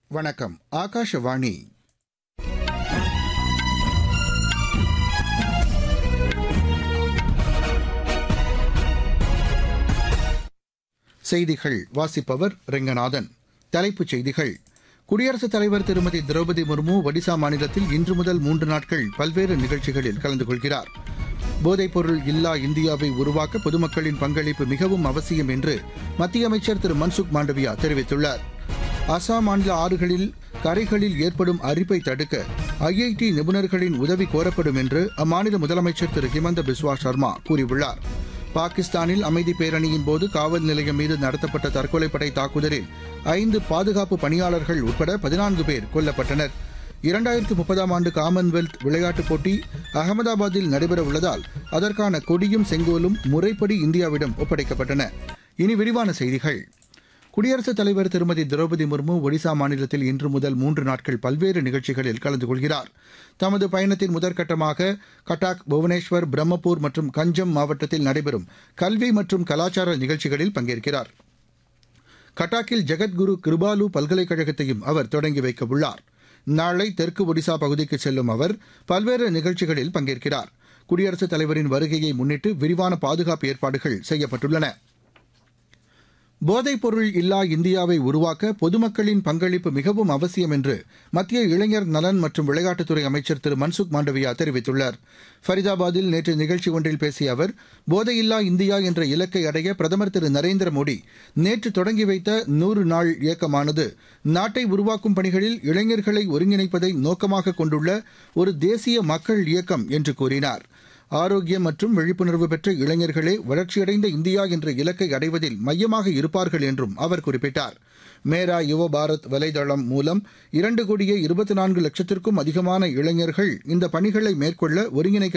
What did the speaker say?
வணக்கம் ஆகாஷவாணி செய்திகள் வாசிப்பவர் ரெங்கநாதன் தலைப்புச் செய்திகள் குடியரசுத் தலைவர் திருமதி திரௌபதி முர்மு ஒடிசா மாநிலத்தில் இன்று முதல் மூன்று நாட்கள் பல்வேறு நிகழ்ச்சிகளில் கலந்து கொள்கிறார் போதைப்பொருள் இல்லா இந்தியாவை உருவாக்க பொதுமக்களின் பங்களிப்பு மிகவும் அவசியம் என்று மத்திய அமைச்சர் திரு மன்சுக் மாண்டவியா தெரிவித்துள்ளார் அசாம் மாநில ஆறுகளில் கரைகளில் ஏற்படும் அரிப்பை தடுக்க ஐஐடி நிபுணர்களின் உதவி கோரப்படும் என்று அம்மாநில முதலமைச்சர் திரு ஹிமந்த பிஸ்வா சர்மா கூறியுள்ளார் பாகிஸ்தானில் அமைதி பேரணியின் போது காவல் நிலையம் மீது நடத்தப்பட்ட தற்கொலைப்படை தாக்குதலில் ஐந்து பாதுகாப்பு பணியாளர்கள் உட்பட பதினான்கு பேர் கொல்லப்பட்டனர் இரண்டாயிரத்து முப்பதாம் ஆண்டு காமன்வெல்த் விளையாட்டுப் போட்டி அகமதாபாத்தில் நடைபெற உள்ளதால் அதற்கான கொடியும் செங்கோலும் முறைப்படி இந்தியாவிடம் ஒப்படைக்கப்பட்டன இனி விரிவான செய்திகள் குடியரசுத் தலைவர் திருமதி திரௌபதி முர்மு ஒடிசா மாநிலத்தில் இன்று முதல் மூன்று நாட்கள் பல்வேறு நிகழ்ச்சிகளில் கலந்து கொள்கிறார் தமது பயணத்தின் முதற்கட்டமாக கட்டாக் புவனேஸ்வர் பிரம்மபூர் மற்றும் கஞ்சம் மாவட்டத்தில் நடைபெறும் கல்வி மற்றும் கலாச்சார நிகழ்ச்சிகளில் பங்கேற்கிறார் கட்டாக்கில் ஜெகத்குரு கிருபாலு பல்கலைக்கழகத்தையும் அவர் தொடங்கி வைக்க உள்ளார் நாளை தெற்கு ஒடிசா பகுதிக்கு செல்லும் அவர் பல்வேறு நிகழ்ச்சிகளில் பங்கேற்கிறார் குடியரசுத் தலைவரின் வருகையை முன்னிட்டு விரிவான பாதுகாப்பு ஏற்பாடுகள் செய்யப்பட்டுள்ளன போதைப்பொருள் இல்லா இந்தியாவை உருவாக்க பொதுமக்களின் பங்களிப்பு மிகவும் அவசியம் என்று மத்திய இளைஞர் நலன் மற்றும் விளையாட்டுத்துறை அமைச்சர் திரு மன்சுக் மாண்டவியா தெரிவித்துள்ளார் ஃபரிதாபாத்தில் நேற்று நிகழ்ச்சி ஒன்றில் பேசிய அவர் போதையில்லா இந்தியா என்ற இலக்கை அடைய பிரதமர் திரு நரேந்திர மோடி நேற்று தொடங்கி வைத்த நூறு நாள் இயக்கமானது நாட்டை உருவாக்கும் பணிகளில் இளைஞர்களை ஒருங்கிணைப்பதை நோக்கமாக கொண்டுள்ள ஒரு தேசிய மக்கள் இயக்கம் என்று கூறினார் ஆரோக்கியம் மற்றும் விழிப்புணர்வு பெற்ற இளைஞர்களே வளர்ச்சியடைந்த இந்தியா என்ற இலக்கை அடைவதில் மையமாக இருப்பார்கள் என்றும் அவர் குறிப்பிட்டார் மேரா யுவ பாரத் வலைதளம் மூலம் இரண்டு கோடியே இருபத்தி நான்கு லட்சத்திற்கும் அதிகமான இளைஞர்கள் இந்த பணிகளை மேற்கொள்ள ஒருங்கிணைக்க